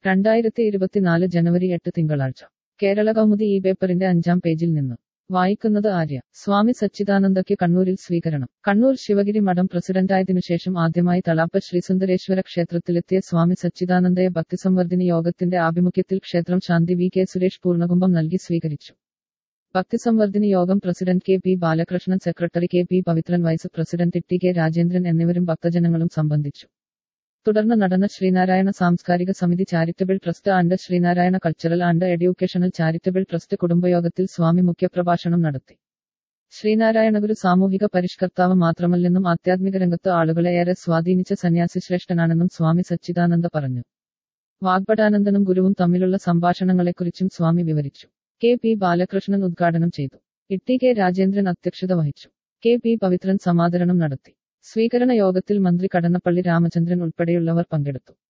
രണ്ടായിരത്തി ഇരുപത്തിനാല് ജനുവരി എട്ട് തിങ്കളാഴ്ച കേരള കൗമുദി ഈ പേപ്പറിന്റെ അഞ്ചാം പേജിൽ നിന്ന് വായിക്കുന്നത് ആര്യ സ്വാമി സച്ചിദാനന്ദയ്ക്ക് കണ്ണൂരിൽ സ്വീകരണം കണ്ണൂർ ശിവഗിരി മഠം പ്രസിഡന്റായതിനുശേഷം ആദ്യമായി തളാപ്പ് ശ്രീസുന്ദരേശ്വര ക്ഷേത്രത്തിലെത്തിയ സ്വാമി സച്ചിദാനന്ദയെ ഭക്തിസംവർദ്ധിനി യോഗത്തിന്റെ ആഭിമുഖ്യത്തിൽ ക്ഷേത്രം ശാന്തി വി കെ സുരേഷ് പൂർണ്ണകുംഭം നൽകി സ്വീകരിച്ചു ഭക്തിസംവർദ്ധിനി യോഗം president K P Balakrishnan secretary K P Pavithran vice president T K Rajendran എന്നിവരും ഭക്തജനങ്ങളും സംബന്ധിച്ചു തുടർന്ന് നടന്ന ശ്രീനാരായണ സാംസ്കാരിക സമിതി charitable trust and Sreenarayana cultural and educational charitable trust കുടുംബയോഗത്തിൽ സ്വാമി മുഖ്യപ്രഭാഷണം നടത്തി ശ്രീനാരായണ ഗുരു സാമൂഹിക പരിഷ്കർത്താവ് മാത്രമല്ലെന്നും ആധ്യാത്മിക രംഗത്ത് ആളുകളെ ഏറെ സ്വാധീനിച്ച സന്യാസി ശ്രേഷ്ഠനാണെന്നും സ്വാമി സച്ചിദാനന്ദ പറഞ്ഞു വാഗ്ഭടാനന്ദനും ഗുരുവും തമ്മിലുള്ള സംഭാഷണങ്ങളെക്കുറിച്ചും സ്വാമി വിവരിച്ചു കെ പി ബാലകൃഷ്ണൻ ഉദ്ഘാടനം ചെയ്തു ഇട്ടി കെ രാജേന്ദ്രൻ അധ്യക്ഷത വഹിച്ചു കെ പി പവിത്രൻ സമാദരണം നടത്തി സ്വീകരണ യോഗത്തിൽ മന്ത്രി കടന്നപ്പള്ളി രാമചന്ദ്രൻ ഉൾപ്പെടെയുള്ളവർ പങ്കെടുത്തു